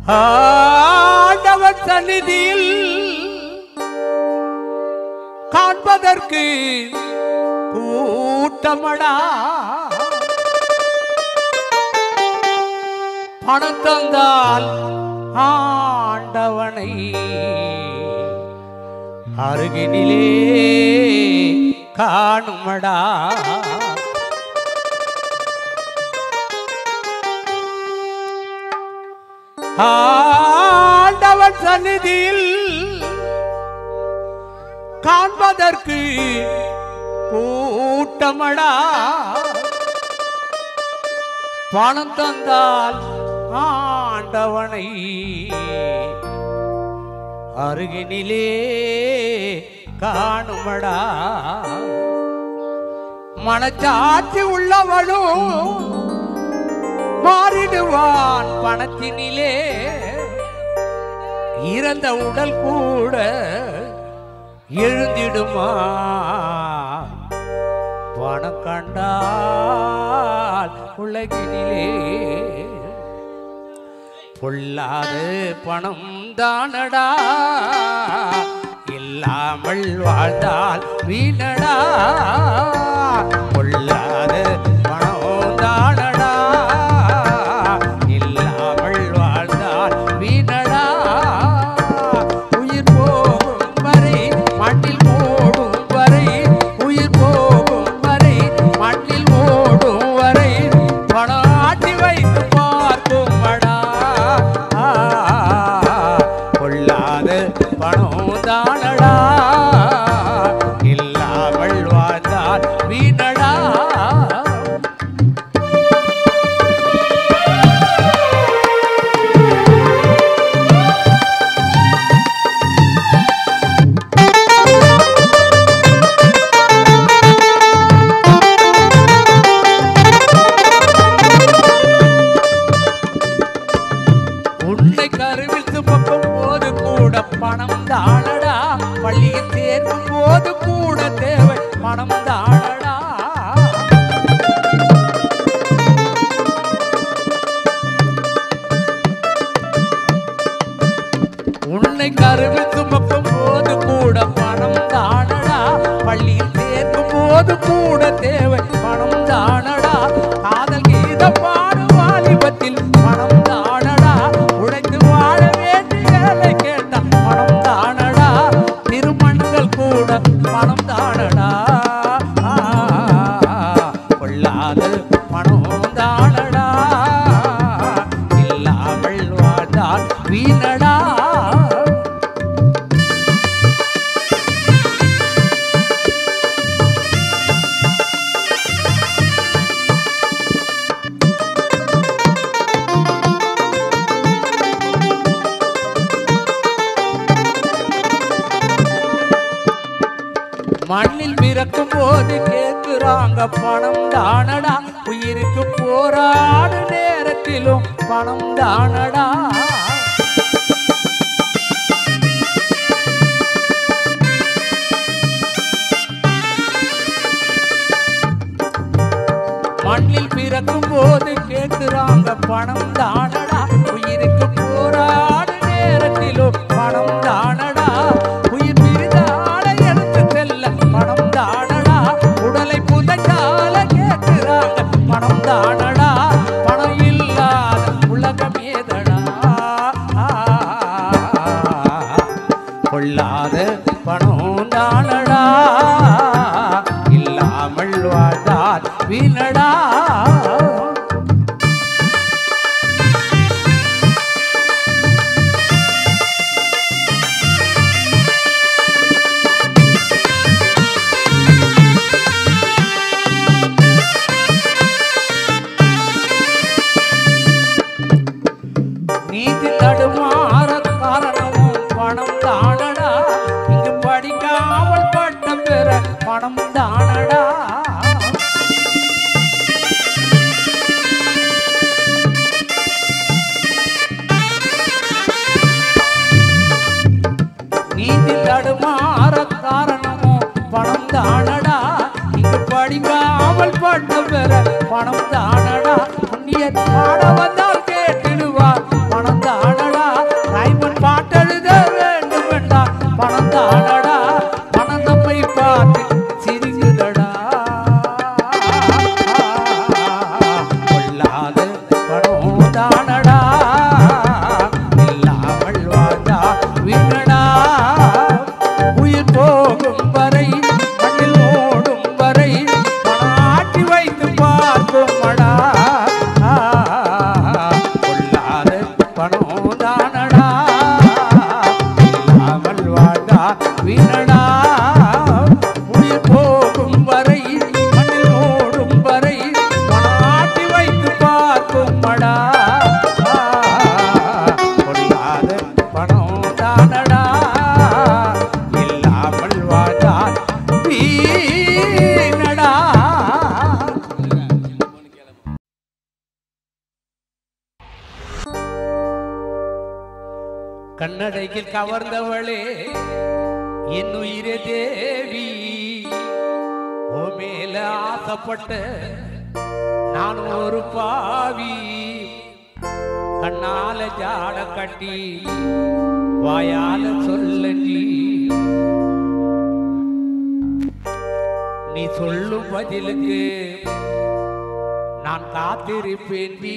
ஆண்டவர் சந்நிதியில் காண்பதற்கு கூட்டமடா பணம் தந்தால் ஆண்டவனை அருகினிலே காணுமடா ஆண்டவன் சந்நிதியில் காண்பதற்கு கூட்டமடா பணம் தந்தால் ஆண்டவனை அருகினிலே காணுமடா மனச்சாட்சி உள்ளவனும் மாறிடுவான் பணத்தினிலே இறந்த உடல் கூட எழுந்திடுமா பணம் கண்டால் உலகினிலே பொல்லாத பணம் தானடா இல்லாமல் வாழ்ந்தால் வீணடா பொல்லாத பணம் தானடா இல்லாமல் வாழ்ந்தால் வீணடா உயிர் போகும் வரை மண்ணில் ஓடும் வரை உயிர் போகும் வரை மண்ணில் ஓடும் வரை பணம் ஆட்டி வைத்து பார்க்குமடா கொள்ளாத பணம் தானடா இல்லாமல் வாழ்ந்தால் வீணடா உன்னை கருவில் சுமக்கும் போது கூட பணம் தானடா பள்ளியில் சேர்க்கும் போது கூட தேவை பணம் தானடா உன்னை கருவில் சுமக்கும் போது கூட பணம் தானடா பள்ளியில் சேர்க்கும் போது கூட தேவை பணம் தானடா காதல் கீத பாடும் வாலிபத்தில் பணம் தானடா உழைத்து வாழ வேண்டிய வேலை கேட்ட பணம் தானடா திருமணங்கள் கூட பணம் தானடா கொள்ளாத பணம் தானடா இல்லாமல் வாழ்ந்தால் வீணடா மண்ணில் பிறக்கும் போது கேட்கிறாங்க பணம் தானடா உயிருக்கு போராடு நேரத்திலும் பணம் தானடா மண்ணில் பிறக்கும் போது கேட்கிறாங்க பணம் தானடா உயிருக்கு போராடு நேரத்திலும் பணம் தானடா உயிர் பிரிதால எடுத்து செல்ல பணம் தானடா உடலை புதைச்சால கேட்கிறாங்க பணம் தானடா பணம் இல்லாத உலகம் ஏதடா கொள்ளாத பணம் தானடா இல்லாமல் வாழ்ந்தால் வீணடா நீதி தடுமாற காரணமும் பணம் தானடா இங்கு படிக்காமல் பட்டம் பெற பணம் தானடா நீதி தடுமாற காரணமும் பணம் தானடா இங்கு படிக்காமல் பட்டம் பெற பணம் தானடா புண்ணிய பாட வந்தால் கேட்டிடுவார் பணம் தானடா கண்ணடையில் கவர்ந்தவளே என் உயிரே தேவி ஓ மேல ஆசைப்பட்ட நான் ஒரு பாவி கண்ணால ஜாட கட்டி வாயால சொல்லி நீ சொல்லும் பதிலுக்கு நான் காத்திருப்பேன் நீ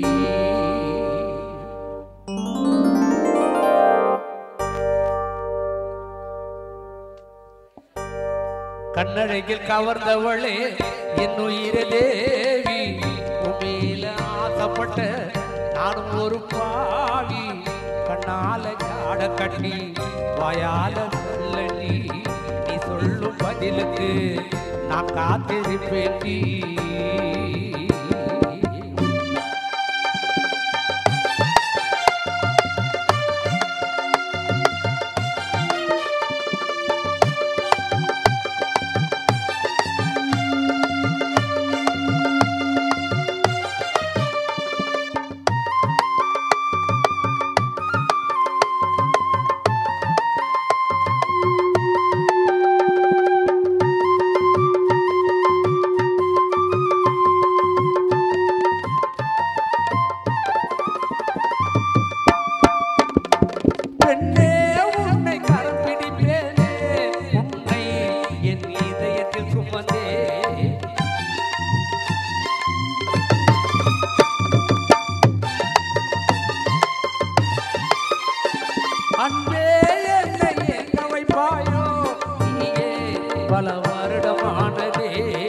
கண்ணழகில் கவர்ந்தவளே என் உயிர தேவி உமேல ஆசைப்பட்ட நானும் ஒரு பாவி கண்ணால ஜாட கட்டி வாயால சொல்ல நீ நீ சொல்லும் பதிலுக்கு நான் காத்திருப்பேன் நீ பெண்ணே உன்னை கரப்பிடிப்பேனே உன்னை என் இதயத்தில் சுமந்தே அன்பே என்னை எங்க வைப்பாயோ நீயே பல வருடமானதே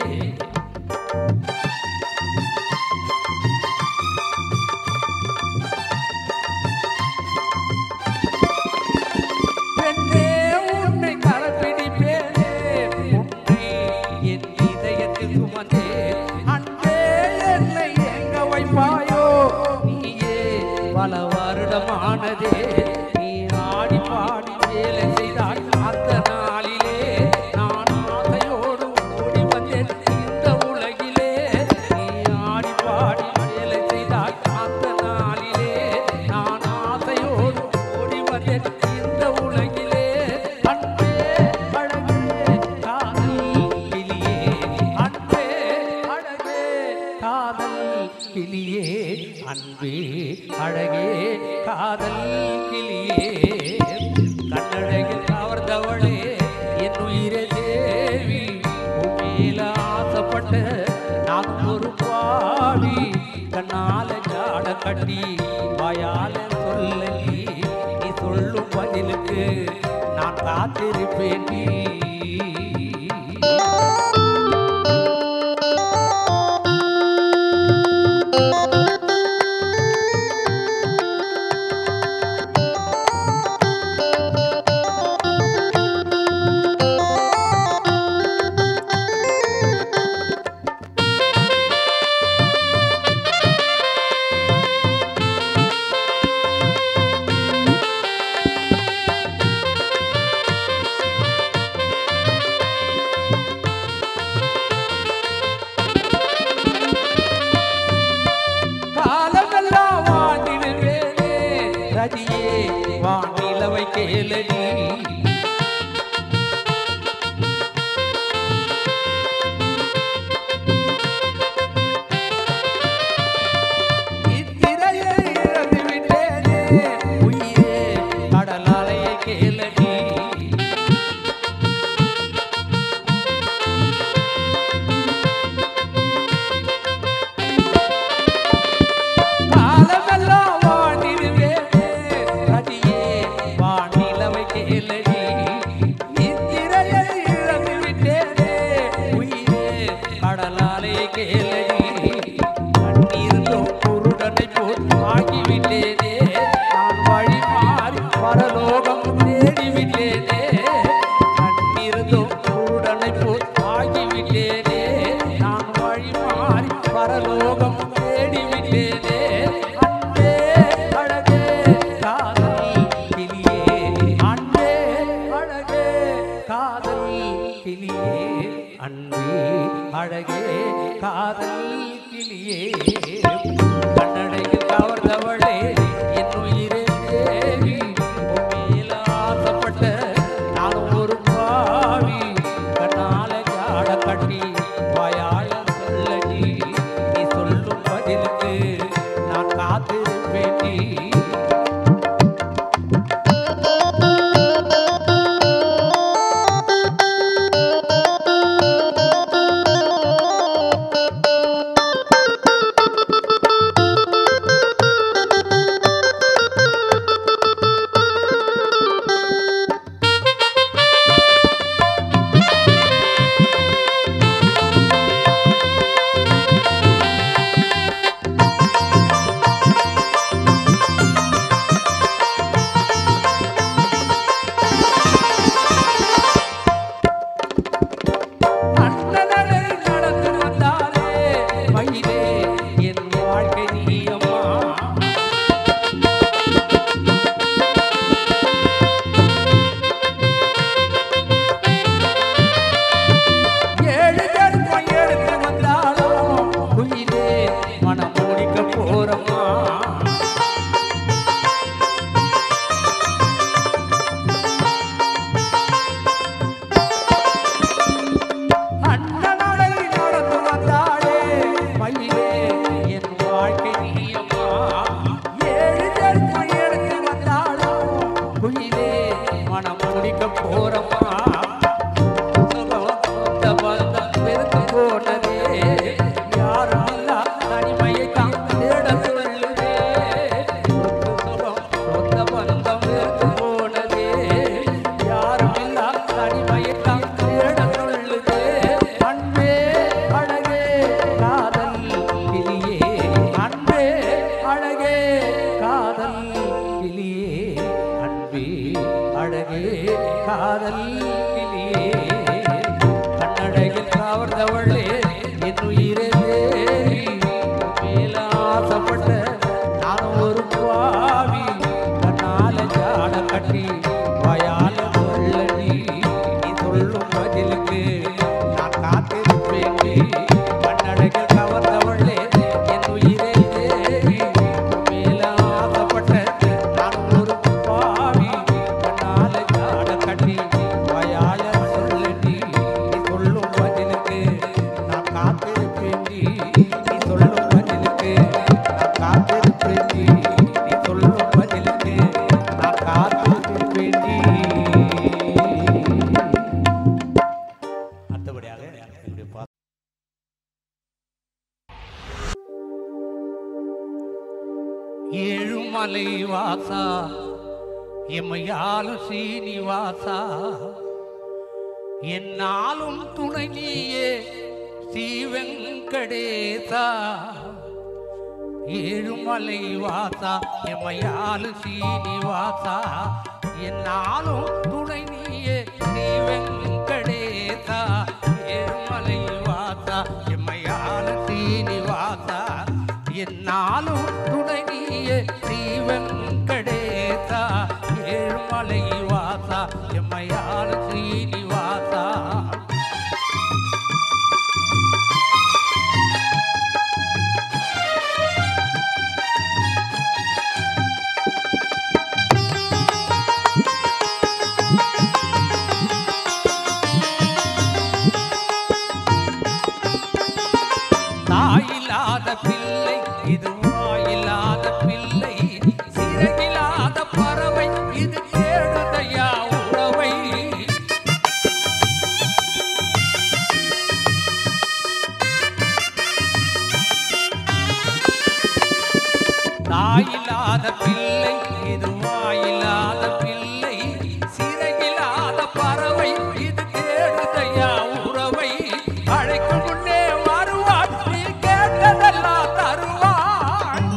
பெண்ணே உன்னை கரப்பிடிப்பேனே உன்னை என் இதயத்தில் சுமந்தே அன்பே என்னை எங்க வைப்பாயோ நீயே பல வருடமானதே நீ ஆடி பாடி வேலை செய்தால் அந்த நாளிலே நான் ஆசையோடு ஓடி வந்தேன் இந்த உலகிலே நீ ஆடி பாடி வேலை செய்தால் அந்த நாளிலே நான் ஆசையோடு ஓடி வந்தேன் இந்த உலகிலே அன்பே அழகே காதல் கிளியே அன்பே அழகே காதல் கிளியே அன்பே அழகே காதல் கிளியே கண்ணழகில் கவர்ந்தவளே என் உயிரே தேவி உண்மையில ஆசைப்பட்ட நான் ஒரு பாவி கண்ணால ஜாட கட்டி வாயால சொல்லி நீ சொல்லும் பதிலுக்கு நான் காத்திருப்பேன் நீ காலமெல்லாம் வாழ்ந்திடுவேனே ரதியே வானிலவை கேளடி இத்திரையை இழந்து விட்டேனே உயிரே கடலாலையை கேளடி காலமெல்லாம் வாழ்ந்திடுவேனே ரதியே வானிலவை கேளடி இத்திரையை இழந்து விட்டேனே உயிரே கடலாலே கேளடி கண்ணீர்ந்தோம் குருடனை போல் ஆகிவிட்டேனே நான் வழி மாறி பரலோகம் தேடிவிட்டேனே கண்ணீர்ந்தோம் குருடனை போல் ஆகிவிட்டேனே நான் வழி மாறி பரலோகம் தேடிவிட்டேனே அன்பே அழகே காதல் கிளியே அன்பே அழகே காதல் கிளியே அன்பே அழகே காதல் கிளியே கண்ணடையில் கவர்ந்தவளே என் உயிரே தேவி நீ சொல்லும் பதிலுக்கு நான் காத்திருப்பேண்டி நீ சொல்லும் பதிலுக்கு நான் காத்திருப்பேண்டி அடுத்தபடியாக என்னுடைய பா ஏழுமலை வாசா எம்மையாலும் சீனிவாசா என்னாலும் துணை நீயே ஸ்ரீவெங்கடேசா ஏழுமலை வாசா எம்மையாலு சீனிவாசா என்னாலும் துணை நீயே ஸ்ரீவெங்கடேசா ஏழுமலை வாசா எம்மையாலு சீனிவாசா என்னாலும் துணை நீயே ஸ்ரீவெங்கடேசா ஏழுமலை வாசா எம்மையாலு ஸ்ரீனிவாசா தாயில்லாத பிள்ளை இது வாயில்லாத பிள்ளை சிறகில்லாத பறவை இது தேடுதையா உறவை தாயில்லாத பிள்ளை இது வாயில்லாத பிள்ளை சிறகில்லாத பறவை இது தேடுதையா உறவை அழைக்கும் முன்னே வருவான் நீ கேட்டதெல்லாம் தருவான்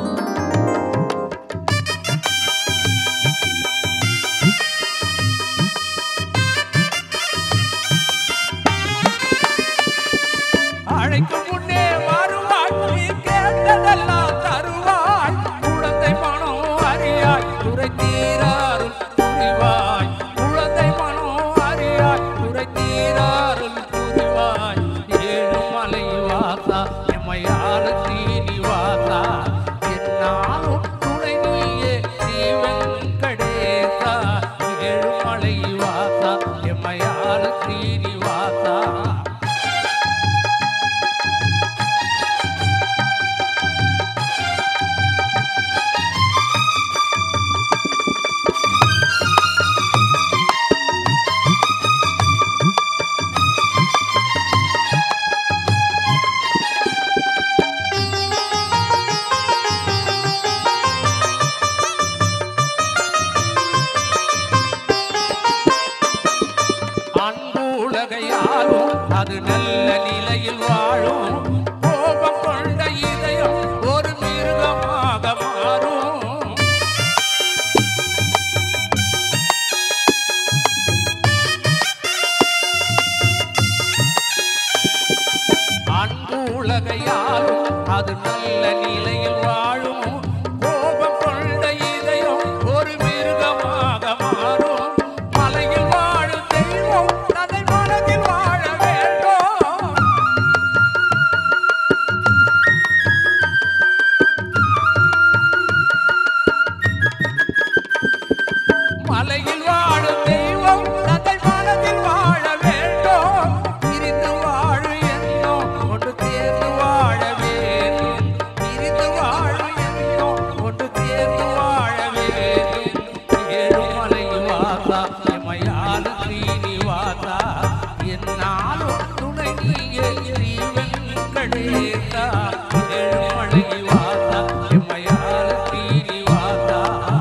அழைக்கும் முன்னே வருவாய் நீ கேட்டதெல்லாம் தருவாய் குழந்தை மனம் அறியாய் துறை தீராருள் புரிவாய் குழந்தை மனம் அறியாய் துறை தீராருள் புரிவாய் ஏழுமலை வாசா எமையால சீனிவாசா என்னாலும் துணை நீயே ஸ்ரீவெங்கடேசா ஏழுமலை வாசா எமையால சீனிவாசா அன்பு உலகையாலும் அது நல்ல நிலையில் வாழும் கோபம் கொண்ட இதயம் ஒரு மிருகமாக மாறும் அன்பு உலகையாலும் அது நல்ல நிலையில் வாழும் கோபம் கொண்ட இதயம் ஒரு மிருகமாக மாறும் மலையில் வாழும் தெய்வம் தன்னை மனதில் வாழ வேண்டும் மலையில் வாழும் தெய்வம் தன்னை மனதில் வாழ வேண்டும் பிரிந்து வாழும் எண்ணம் ஒன்று சேர்ந்து வாழ வேண்டும் பிரிந்து வாழும் எண்ணம் ஒன்று சேர்ந்து வாழ வேண்டும் ஏழுமலை வாசா எமையாலு ஸ்ரீனிவாசா என்னாலும் துணை நீயே ஸ்ரீவெங்கடேசா ஏழுமலை வாசா எமையாலு ஸ்ரீனிவாசா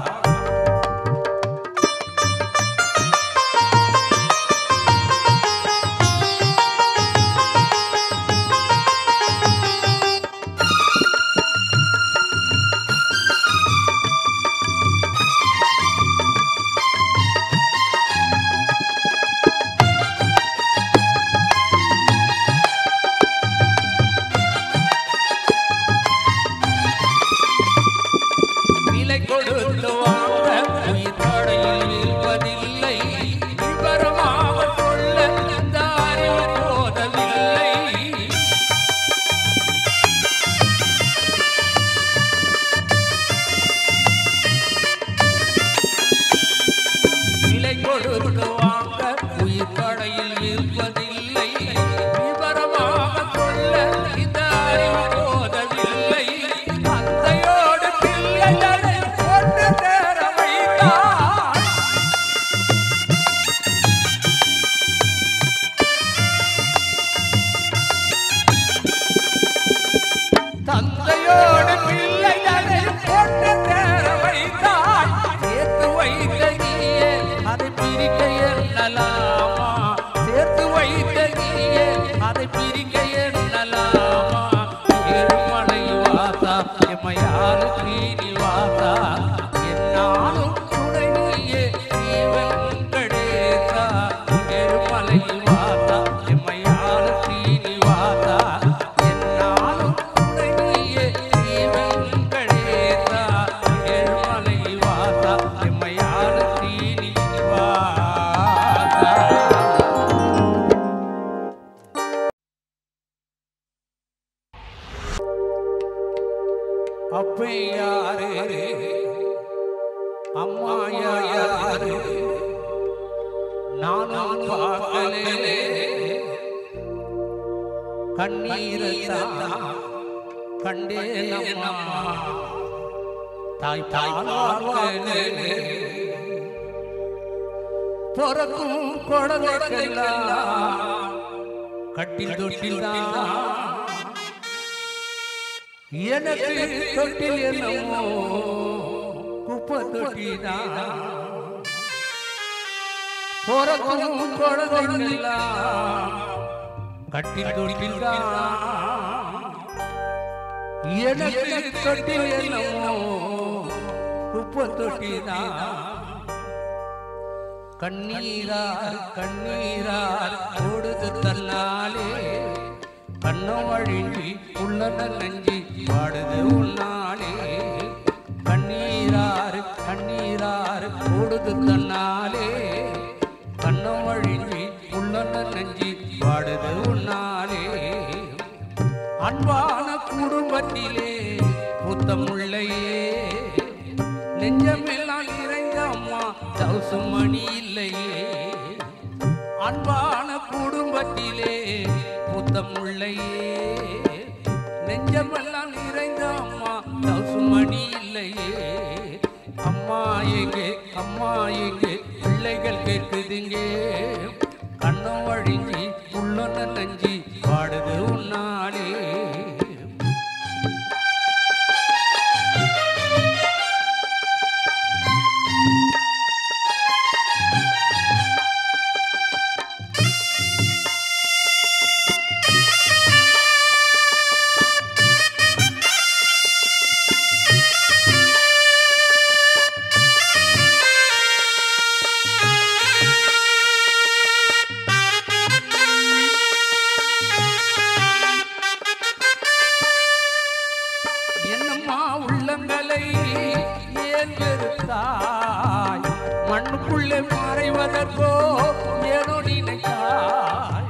விலை கொடுத்து வாங்க உயிர் படையில் இருப்பதில்லை விவரமாக சொல்ல இந்த அறிவு போதவில்லை விலை கொடுத்து வாங்க உயிர் படையில் இருப்பதில்லை விவரமாக சொல்ல இந்த அறிவு அப்பே யாரு அம்மா யாரு நானும் பார்க்கலே கண்ணீரத்தான் கண்டேனம்மா தாய் தாய் பார்க்கலே பிறக்கும் குழந்தைக்கெல்லாம் கட்டில் தொட்டில் தான் எனக்கு தொட்டில் என்னமோ குப்பை தொட்டிதான் பிறக்கும் குழந்தைக்கெல்லாம் கட்டில் தொட்டில் தான் எனக்கு தொட்டில் என்னமோ குப்பை தொட்டிதான் கண்ணீரார் கண்ணீரார் ஓடுது தன்னாலே கண்ணம் வழிஞ்சி உள்ளன நஞ்சி பாடுது உன்னாலே கண்ணீரார் கண்ணீரார் ஓடுது தன்னாலே கண்ணம் வழிஞ்சி உள்ளன நஞ்சி பாடுது உன்னாலே அன்பான குடும்பத்திலே புத்தமுள்ளையே நெஞ்சமெல்லாம் நிறைந்த அம்மா தவுசு மணி இல்லையே அன்பான குடும்பத்திலே புத்தமுள்ளையே நெஞ்சமெல்லாம் நிறைந்த அம்மா தவுசு மணி இல்லையே அம்மா எங்கே அம்மா எங்கே பிள்ளைகள் கேட்குதுங்க கண்ணம் வழிஞ்சி உள்ளொன்ன நஞ்சி பாடுது உன்னாலே என்னம்மா உள்ளங்களை ஏன் வெறுத்தாய் மண்ணுக்குள்ளே மறைவதற்கோ ஏனோ நினைத்தாய்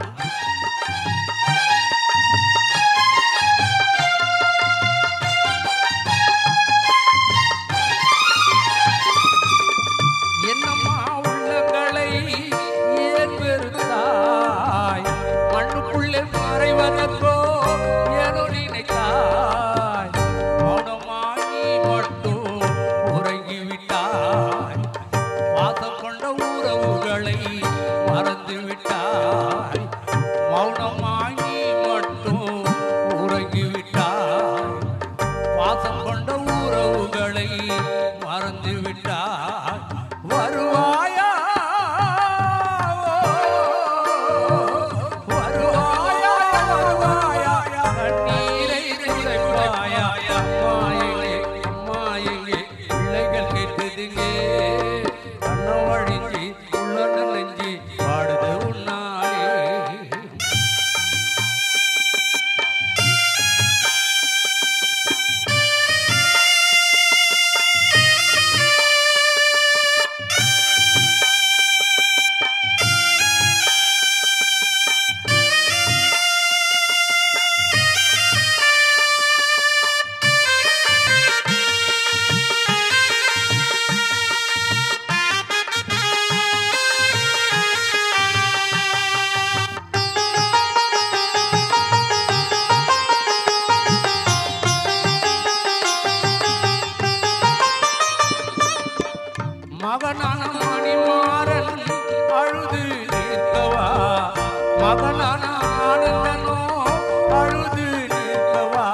என்னம்மா உள்ளங்களை ஏன் வெறுத்தாய் மண்ணுக்குள்ளே மறைவதற்கோ ஏனோ நினைத்தாய் மௌனமாகி மட்டும் உறங்கிவிட்டாய் பாசம் கொண்ட உறவுகளை மறந்து விட்டாய் மௌனமாகி மட்டும் உறங்கிவிட்டாய் பாசம் கொண்ட உறவுகளை மறந்து விட்டாய் வருவாயா வருவாயா வருவாயா கண்ணீரை துடைப்பாயா அம்மா எங்கே அம்மா எங்கே பிள்ளைகள் கேட்டதுங்க கண்ணம் வழிஞ்சி உள்ள நெஞ்சி பாடுது உன்னாலே மகனான மணிமாறன் அழுது நிற்கவா மகனான ஆனந்தனோ அழுது நிற்கவா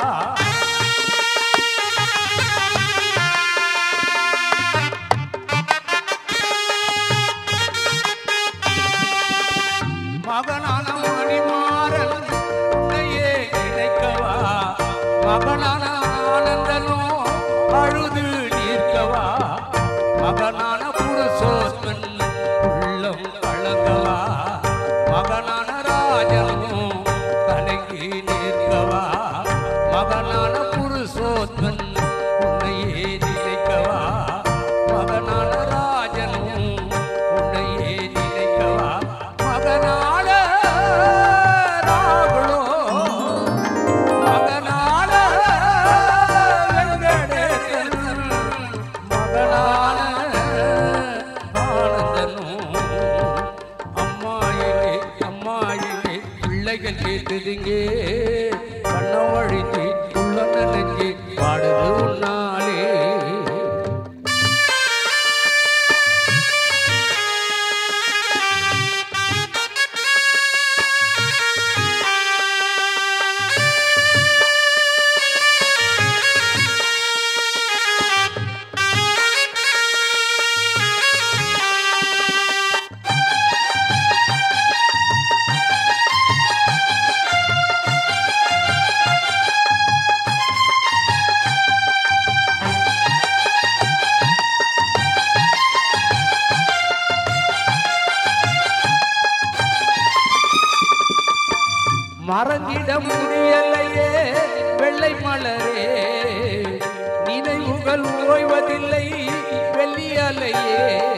மகனான மணிமாறன் உன்னையே நினைக்கவா மகனான ஆனந்தனோ அழுது நிற்கவா மகனான புருஷோத்தன் உள்ளம் கலங்கவா மகனான ராஜனும் கலங்கி நிற்கவா மகனான புருஷோத்தன் உன்னையே நினைக்கவா மகனான ராஜனும் உன்னையே நினைக்கவா மகனான ராகுலோ மகனான வெங்கடேசனும் மலரே நினைவுகள் ஓய்வதில்லை வெள்ளி அலையே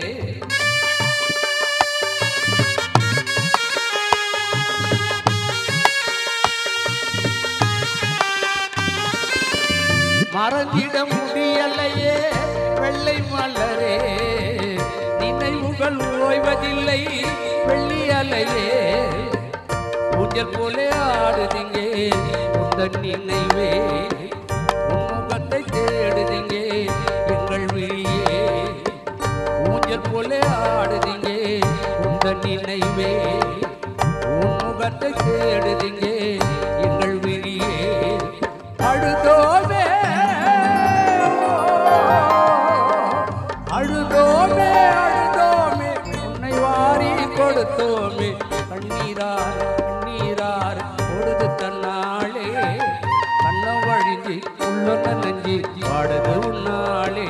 மறந்திட முடியலையே வெள்ளை மலரே நினைவுகள் ஓய்வதில்லை வெள்ளி அலையே ஊஞ்சல் போலே ஆடுதிங்கே உந்தன் நினைவே உன் முகத்தை தேடுதிங்கே எங்கள் விழியே ஊஞ்சல் போலே ஆடுதிங்கே உந்தன் நினைவே உன் முகத்தை தேடுதிங்கே எங்கள் விழியே அழுதோமே அழுதோமே அழுதோமே உன்னை வாரி கொடுத்தோமே கண்ணீரார் கண்ணீரார் பொழுது தன்னாளே கண்ணம் வழிஞ்சி உள்ளொன்ன நெஞ்சி பாடுது உன்னாளே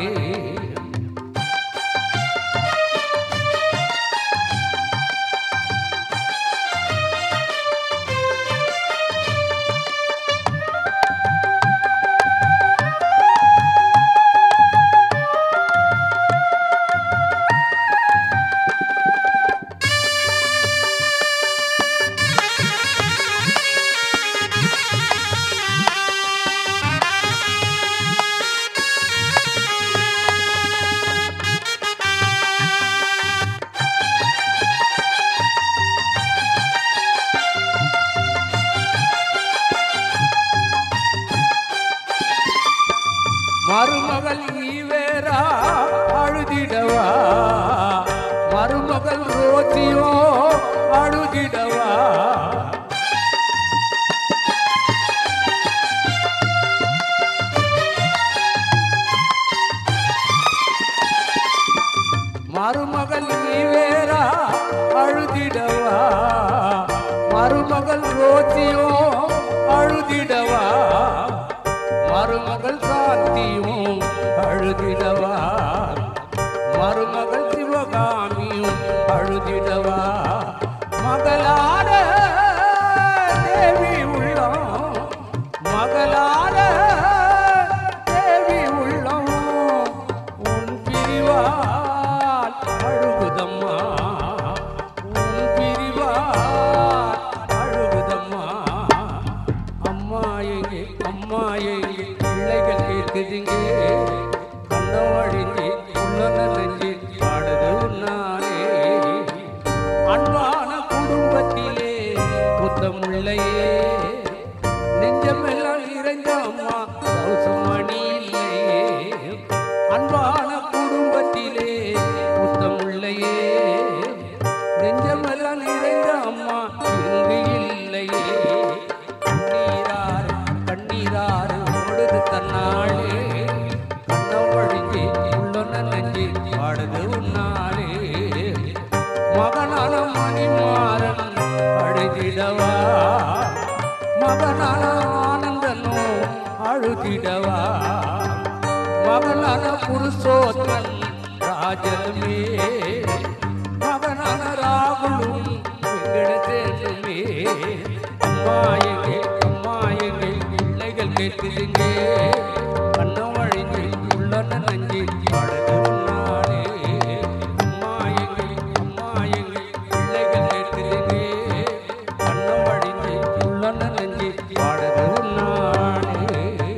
மருமகள் ஈவேரா அழுதிடவா மருமகள் ரோஜியோ அழுதிடவா மருமகள் ஈவேரா அழுதிடவா மருமகள் ரோஜியோ அழுதிடவா மருமகள் சாந்தியும் அழுதிடவா மருமகள் சிவகாமியும் அழுதிடவா மகளார தேவி உள்ளம் மகளார தேவி உள்ளம் உன் பிரிவால் அழுகுதம்மா உன் பிரிவால் அழுகுதம்மா அம்மா எங்கே அம்மா எங்கே பிள்ளைகள் கேட்குதுங்க கண்ணம் வழிஞ்சு உள்ளன நெஞ்சு பாடுது உன்னாலே அன்பான குடும்பத்திலே புத்தமுள்ளையே நெஞ்சமெல்லாம் இறைஞ்ச அம்மா கௌசமணி இல்லையே அன்பான குடும்பத்திலே புத்தமுள்ளையே நெஞ்சமெல்லாம் நிறைந்த அம்மா இங்கு இல்லையே கண்ணீரார் கண்ணீரார் ஓடுது தன்னாலே கண்ணம் வழிஞ்சு உள்ளொன்ன நெஞ்சு பாடுது உன்னாலே மகனான மணிமாறன் அழுதிடவா மகனான ஆனந்தனோ அழுதிடவா மகனான புருஷோத்தன் ராஜனுமே மகனான ராகுலும் வெங்கடேசனுமே அம்மா எங்கே அம்மா எங்கே பிள்ளைகள் கேட்குதுங்க கண்ணம் வழிஞ்சு உள்ளன நஞ்சு பாடுது உன்னாலே அம்மா எங்கே அம்மா எங்கே பிள்ளைகள் கேட்குதுங்க கண்ணம் வழிஞ்சு உள்ளன நஞ்சு பாடுது உன்னாலே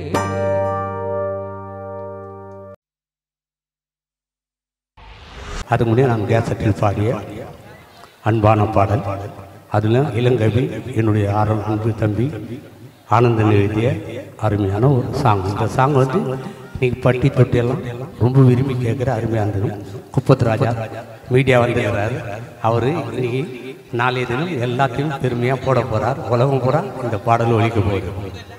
அது முடியும் நான் கேசட்டில் பாடிய அன்பான பாடல் அதில் இளங்கவி என்னுடைய ஆரம் அன்பு தம்பி ஆனந்தன் எழுதிய அருமையான ஒரு சாங் இந்த சாங் வந்து இன்னைக்கு பட்டி தொட்டி எல்லாம் ரொம்ப விரும்பி கேட்குற அருமையாக இருந்தது குப்பத்து ராஜா மீடியா வந்துக்கிறாரு அவர் இன்னைக்கு நாளைய தினம் எல்லாத்தையும் பெருமையாக போட போகிறார் உலகம் பூரா இந்த பாடல் ஒழிக்க போகுது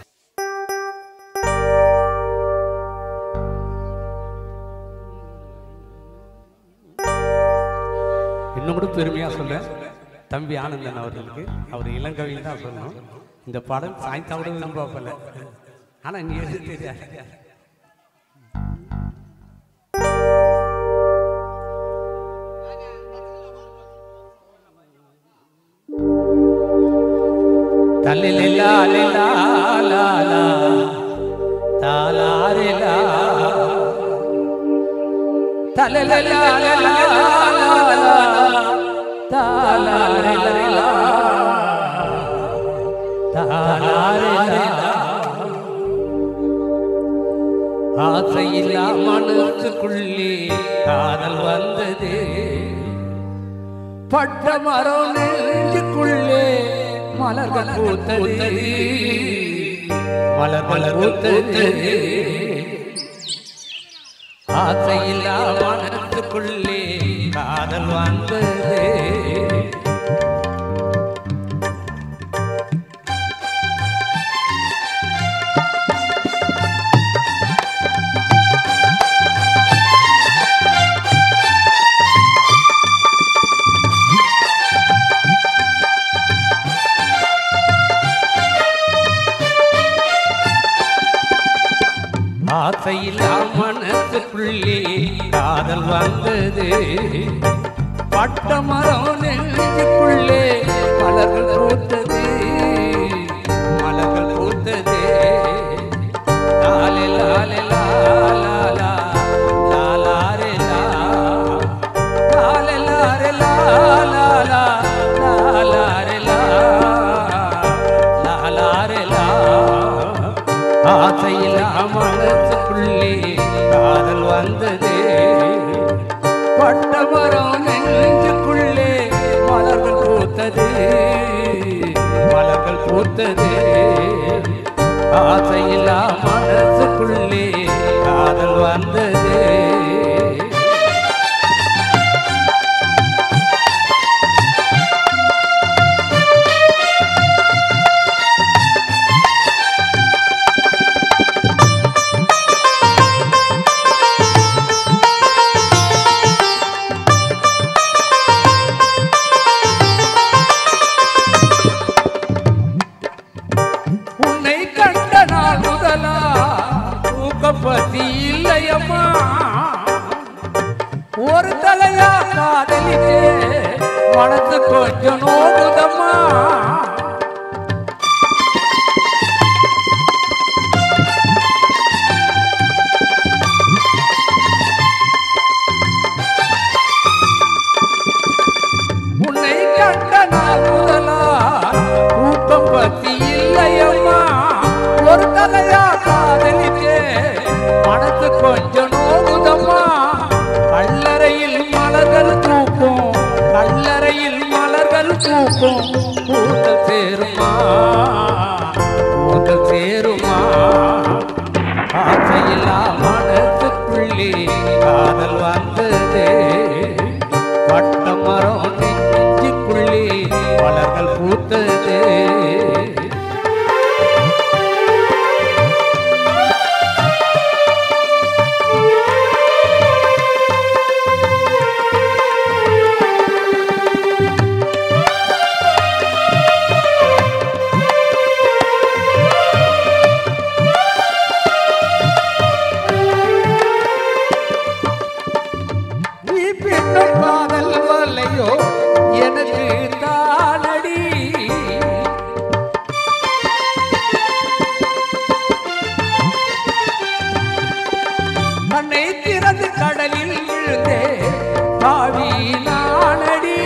இன்னும் கூட பெருமையாக சொல்றேன் தம்பி ஆனந்தன் அவர்களுக்கு அவர் இளங்கவின்னு தான் சொல்லணும் இந்த பாடல் சாய்ந்தா கூட விரும்பல ஆனால் நீ எழுத தெரியாது தல்லிலா லிலா லா லா தாலாரிலா தலலலா தாலாரிலா தாலாரிலா ஆசையில்லா மனசுக்குள்ளே காதல் வந்தது பட்ட மரம் நெஞ்சுக்குள்ளே மலர்கள் பூத்தது மலர்கள் பூத்தது ஆசையில்லா மனசுக்குள்ளே காதல் வந்தது ஆசையில்லா மனசுக்குள்ளே காதல் வந்தது பட்ட மரம் நெஞ்சுக்குள்ளே மலர்கள் பூத்தது மலர்கள் பூத்தது லாலே லாலே லா லா லா லா லா ரே லா லாலே லாரே லா லா லா லா லா ரே லா லா லா ரே லா ஆசையில்லா மனசுக்குள்ளே காதல் வந்தது பட்ட மரம் நெஞ்சுக்குள்ளே மலர்கள் பூத்தது மலர்கள் பூத்தது ஆசையில்லா மனசுக்குள்ளே காதல் வந்தது உன்னை கண்ட நாள் முதலா தூக்கப்பதி இல்லையம்மா ஒரு தலையா காதலிச்சே மனசு கொஞ்சம் நோகுதம்மா உன்னை கண்ட நாள் முதலா தூக்கம் பத்தி இல்லையம்மா ஒரு தலையா காதலிச்சே மனசு கொஞ்சம் நோகுதம்மா கல்லறையில் மலர்கள் தூக்கும் கல்லறையில் மலர்கள் தூக்கும் கூந்தல் சேருமா கூந்தல் சேருமா ஆசையில்லா மனசுக்குள்ளே காதல் வந்தது பட்ட மரம் நெஞ்சுக்குள்ளே மலர்கள் பூத்தது நீ பெண்ணும் காதல் வல்லையோ எனக்கு தானடி கண்ணை திறந்து கடலில் விழுந்தே பாவி நானடி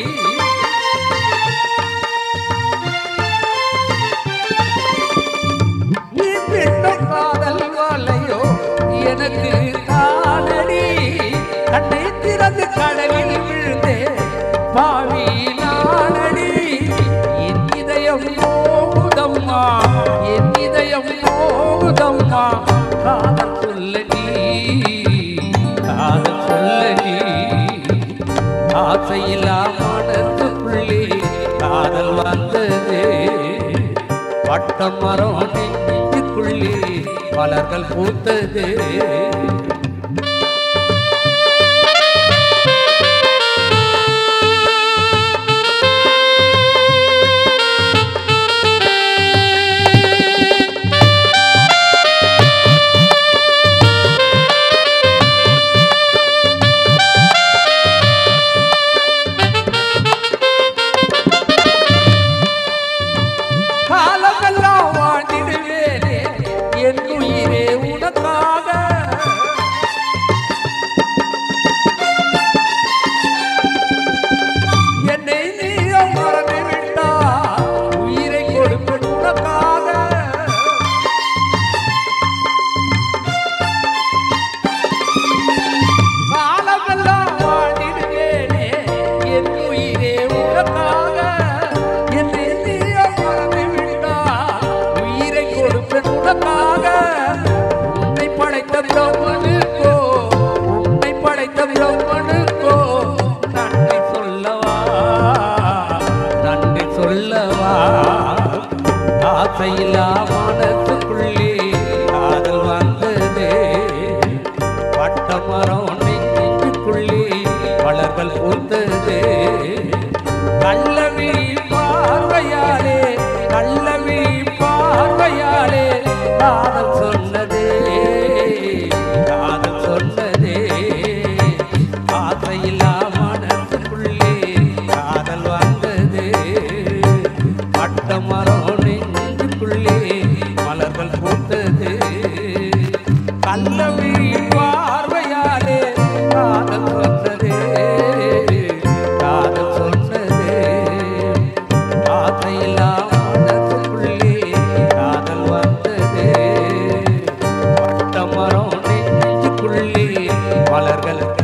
நீ பெண்ணும் காதல் வல்லையோ எனக்கு தானடி கண்ணை திறந்து கடலில் விழுந்தே பாவி நானடி என் இதயம் போகுதம்மா என் இதயம் போகுதம்மா காதல் சொல்ல நீ காதல் சொல்ல நீ ஆசையில்லா மனசுக்குள்ளே காதல் வந்தது பட்ட மரம் நெஞ்சுக்குள்ளே மலர்கள் பூத்தது காலமெல்லாம் வாழ்ந்திடுவேனே என் உயிரே உனக்கா சொன்னதே காதல் சொன்னதே ஆசையில்லா மனசுக்குள்ளே காதல் வந்தது பட்ட மரம் நெஞ்சுக்குள்ளே மலர்கள் பூத்தது கள்ளவி பார்வையாலே காதல் சொன்னதே காதல் சொன்னதே ஆசையில்லா மனசுக்குள்ளே காதல் வந்தது பட்ட மரம் நெஞ்சுக்குள்ளே மலர்கள்